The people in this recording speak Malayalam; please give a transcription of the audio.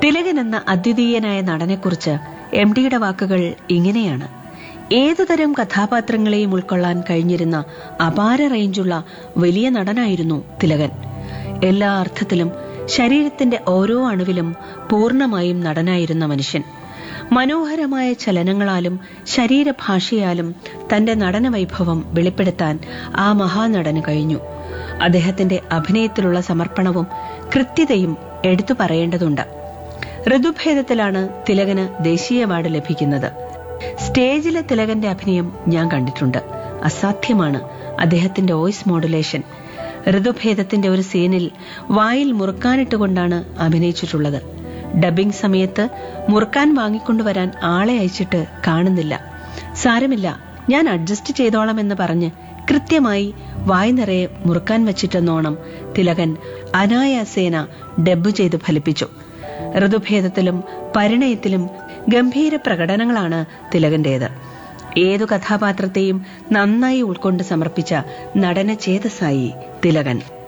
തിലകൻ എന്ന അദ്വിതീയനായ നടനെക്കുറിച്ച് എം ഡിയുടെ വാക്കുകൾ ഇങ്ങനെയാണ് ഏതുതരം കഥാപാത്രങ്ങളെയും ഉൾക്കൊള്ളാൻ കഴിഞ്ഞിരുന്ന അപാര റേഞ്ചുള്ള വലിയ നടനായിരുന്നു തിലകൻ എല്ലാ അർത്ഥത്തിലും ശരീരത്തിന്റെ ഓരോ അണുവിലും പൂർണ്ണമായും നടനായിരുന്ന മനുഷ്യൻ മനോഹരമായ ചലനങ്ങളാലും ശരീരഭാഷയാലും തന്റെ നടന വൈഭവം വെളിപ്പെടുത്താൻ ആ മഹാനടന് കഴിഞ്ഞു അദ്ദേഹത്തിന്റെ അഭിനയത്തിലുള്ള സമർപ്പണവും കൃത്യതയും എടുത്തു പറയേണ്ടതുണ്ട് ഋതുഭേദത്തിലാണ് തിലകന് ദേശീയ അവാർഡ് ലഭിക്കുന്നത് സ്റ്റേജിലെ തിലകന്റെ അഭിനയം ഞാൻ കണ്ടിട്ടുണ്ട് അസാധ്യമാണ് അദ്ദേഹത്തിന്റെ വോയിസ് മോഡുലേഷൻ ഋതുഭേദത്തിന്റെ ഒരു സീനിൽ വായിൽ മുറുക്കാനിട്ടുകൊണ്ടാണ് അഭിനയിച്ചിട്ടുള്ളത് ഡബിംഗ് സമയത്ത് മുറുക്കാൻ വാങ്ങിക്കൊണ്ടുവരാൻ ആളെ അയച്ചിട്ട് കാണുന്നില്ല സാരമില്ല ഞാൻ അഡ്ജസ്റ്റ് ചെയ്തോളാം എന്ന് പറഞ്ഞ് കൃത്യമായി വായ് നിറയെ മുറുക്കാൻ വെച്ചിട്ടെന്നോണം തിലകൻ അനായാസേന ഡബ്ബ് ചെയ്ത് ഫലിപ്പിച്ചു ഋതുഭേദത്തിലും പരിണയത്തിലും ഗംഭീര പ്രകടനങ്ങളാണ് തിലകന്റേത് ഏതു കഥാപാത്രത്തെയും നന്നായി ഉൾക്കൊണ്ട് സമർപ്പിച്ച നടന ചേതസായി തിലകൻ